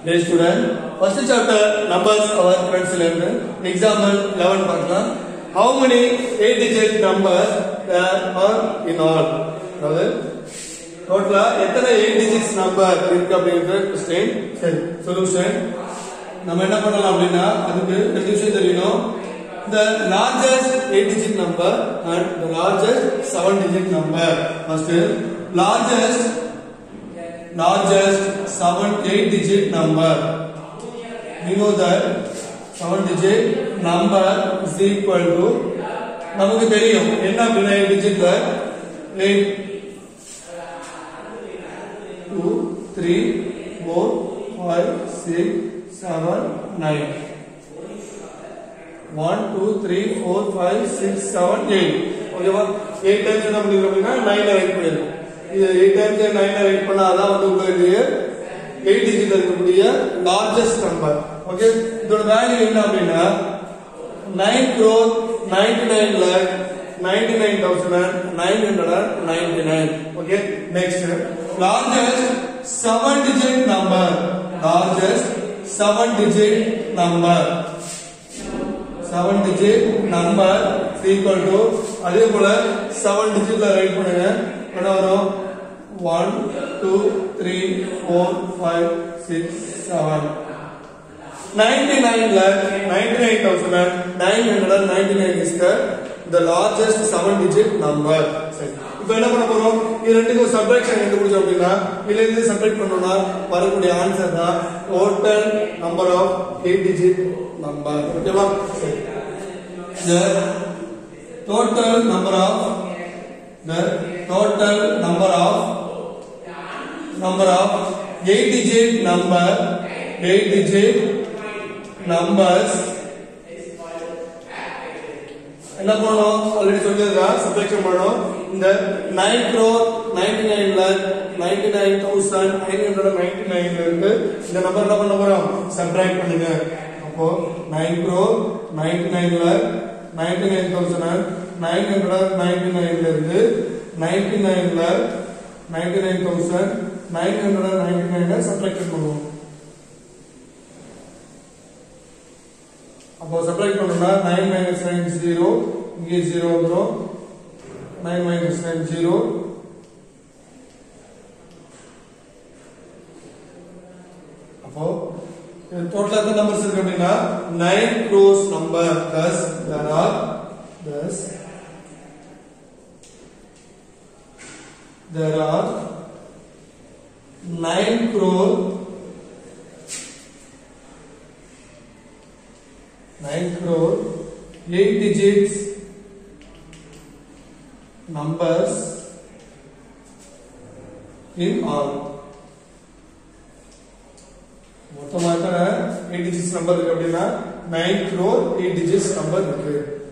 Dear student, first chapter numbers our friends learned. Example 11 பார்க்கலாம். How many 8 digit numbers there are in all? அதாவது டோட்டலா எத்தனை 8 digits number இருக்கு அப்படிங்கிற question சரி சொல்யூஷன் நம்ம என்ன பண்ணலாம் அப்படின்னா அதுக்கு ரெண்டு விஷயம் தெரியணும் the largest 8 digit number and the largest 7 digit number first largest largest 7 8 digit number we know that 7 digit number is equal to நமக்கு தெரியும் என்ன அப்படின்னா 8 digitல 8 2 3 4 5 6 7 9 one two three four five six seven eight ஓகேவா எயிட் டைம்ஸ் என்ன பண்ணிருக்கோம் அப்படின்னா nine right பண்ணிருக்கோம் இது எயிட் டைம்ஸ் நைன் ரைட் பண்ணா அதான் வந்து உங்களுக்கு எயிட் டிஜிட் இருக்கக்கூடிய லார்ஜஸ்ட் நம்பர் ஓகே இதோட வேல்யூ என்ன அப்படின்னா nine crore ninety nine lakh ninety nine thousand nine hundred ninety nine okay next largest seven digit number largest seven digit number seven digit number equal to அதே போல seven டிஜிட்ல write பண்ணுங்க என்ன வரும் one two three four five six seven ninety நைன்ல ninety nine thousand nine hundred ninety nine is the largest seven digit number சரி இப்போ என்ன பண்ண போறோம் இது ரெண்டுக்கும் சப்ராக்ஷன் கண்டுபிடிச்சோம் அப்படின்னா இதுல இருந்து சப்ராக்ட் பண்ணோம்னா வரக்கூடிய ஆன்சர் தான் total number of eight digit number ஓகேவா சரி the total number of the total number of number of 8 digit number 8 digit numbers என்ன பண்ணணும் ஆல்ரெடி சொல்லியிருக்கா சப்ராக்ஷன் பண்ணணும் இந்த nine crore ninety nine lakh ninety nine thousand nine hundred ninety நைன்ல இருந்து இந்த நம்பர் என்ன பண்ண போறோம் சப்ராக்ட் பண்ணுங்க அப்போ nine crore ninety nine lakh ninety nine thousand nine hundred ninety நைன்ல இருந்து நைன்டி நைன்ல ninety nine thousand nine hundred ninety நைன்ல சப்ராக்ட் பண்ணுவோம் அப்போ சப்ராக்ட் பண்ணோம்னா நைன் மைனஸ் நைன் ஜீரோ இங்கே ஜீரோ வந்துடும் நைன் மைனஸ் நைன் ஜீரோ அப்போ டோட்டல் எத்தனை நம்பர்ஸ் இருக்கு அப்படின்னா nine crores number thus there are thus there are nine crore nine crore eight digits numbers in all மொத்தமாக எயிட் டிஜிட்ஸ் நம்பர் இருக்கு அப்படின்னா nine crore eight digits number இருக்கு